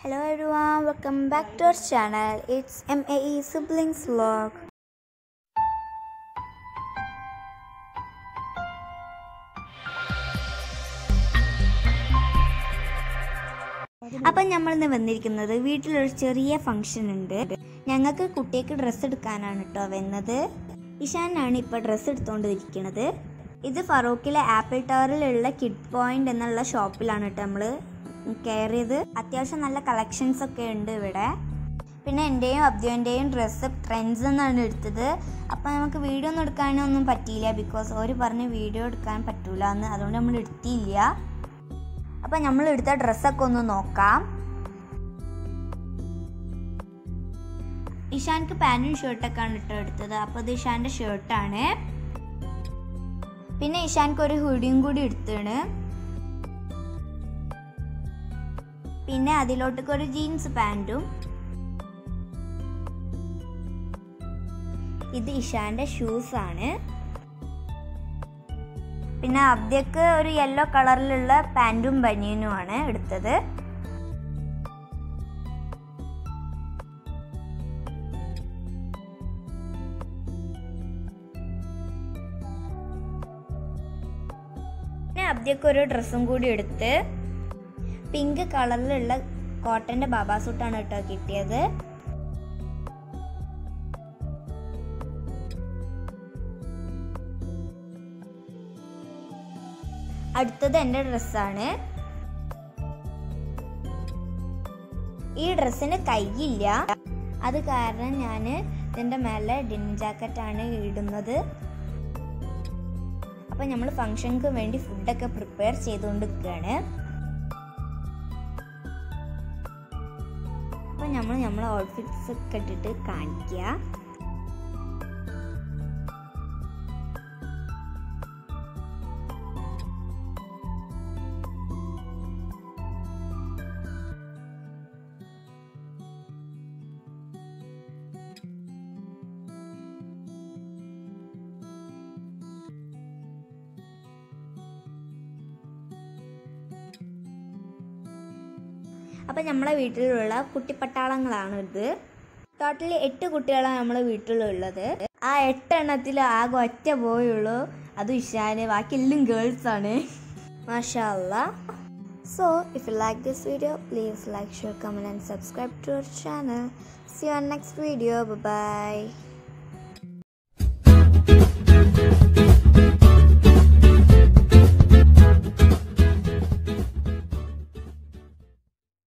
Hello everyone, welcome back to our channel. It's MAE Siblings Vlog. അപ്പം നമ്മളിന്ന് വന്നിരിക്കുന്നത് വീട്ടിലൊരു ചെറിയ ഫംഗ്ഷൻ ഉണ്ട് ഞങ്ങൾക്ക് കുട്ടിക്ക് ഡ്രസ്സ് എടുക്കാനാണ് കേട്ടോ വന്നത് ഇഷാനാണ് ഇപ്പോൾ ഡ്രസ്സ് എടുത്തുകൊണ്ടിരിക്കുന്നത് ഇത് ഫറൂഖിലെ ആപ്പിൾ ടവറിലുള്ള കിഡ് പോയിന്റ് എന്നുള്ള ഷോപ്പിലാണ് കേട്ടോ നമ്മൾ കയറിയത് അത്യാവശ്യം നല്ല കളക്ഷൻസ് ഒക്കെ ഉണ്ട് ഇവിടെ പിന്നെ എൻ്റെയും അബ്ദുവിൻ്റെയും ഡ്രസ്സ് ട്രെൻഡ്സ് എന്നാണ് എടുത്തത് അപ്പോൾ നമുക്ക് വീഡിയോ ഒന്നും എടുക്കാനൊന്നും പറ്റിയില്ല ബിക്കോസ് അവർ പറഞ്ഞ് വീഡിയോ എടുക്കാൻ പറ്റൂല എന്ന് അതുകൊണ്ട് നമ്മൾ എടുത്തില്ല അപ്പം നമ്മൾ എടുത്ത ഡ്രസ്സൊക്കെ ഒന്ന് നോക്കാം ഇഷാൻക്ക് പാൻറ്റും ഷർട്ടൊക്കെ ആണ് ഇട്ടോ എടുത്തത് അപ്പോൾ ഇത് ഇഷാൻ്റെ ഷർട്ടാണ് പിന്നെ ഇഷാൻക്ക് ഒരു ഹുഡിയും കൂടി എടുത്താണ് പിന്നെ അതിലോട്ടേക്ക് ഒരു ജീൻസ് പാൻറ്റും ഇത് ഇഷാന്റെ ഷൂസ് ആണ് പിന്നെ അബ്ദക്ക് ഒരു യെല്ലോ കളറിലുള്ള പാൻറ്റും ബനിയനും ആണ് എടുത്തത് പിന്നെ അബ്ദക്ക് ഒരു ഡ്രസ്സും കൂടി എടുത്ത് പിങ്ക് കളറിലുള്ള കോട്ടന്റെ ബാബാ സൂട്ടാണ് കേട്ടോ കിട്ടിയത് അടുത്തത് എൻ്റെ ഡ്രസ്സാണ് ഈ ഡ്രസ്സിന് കൈയില്ല അത് കാരണം ഞാൻ ഇതിൻ്റെ മേലെ ഡിൻ ജാക്കറ്റാണ് ഇടുന്നത് അപ്പം നമ്മൾ ഫങ്ഷൻക്ക് വേണ്ടി ഫുഡൊക്കെ പ്രിപ്പയർ ചെയ്തുകൊണ്ട് നിൽക്കുകയാണ് അപ്പം നമ്മൾ നമ്മളെ ഔട്ട്ഫിറ്റ്സ് ഒക്കെ ഇട്ടിട്ട് കാണിക്കുക അപ്പം നമ്മളെ വീട്ടിലുള്ള കുട്ടിപ്പട്ടാളങ്ങളാണ് ഇത് ടോട്ടലി എട്ട് കുട്ടികളാണ് നമ്മളെ വീട്ടിലുള്ളത് ആ എട്ടെണ്ണത്തിൽ ആകെ ഒറ്റ പോയുള്ളൂ അത് ഇഷാന് ബാക്കി എല്ലാം ഗേൾസ് ആണ് മാഷാ so if you like this video please like share comment and subscribe to our channel see you next video by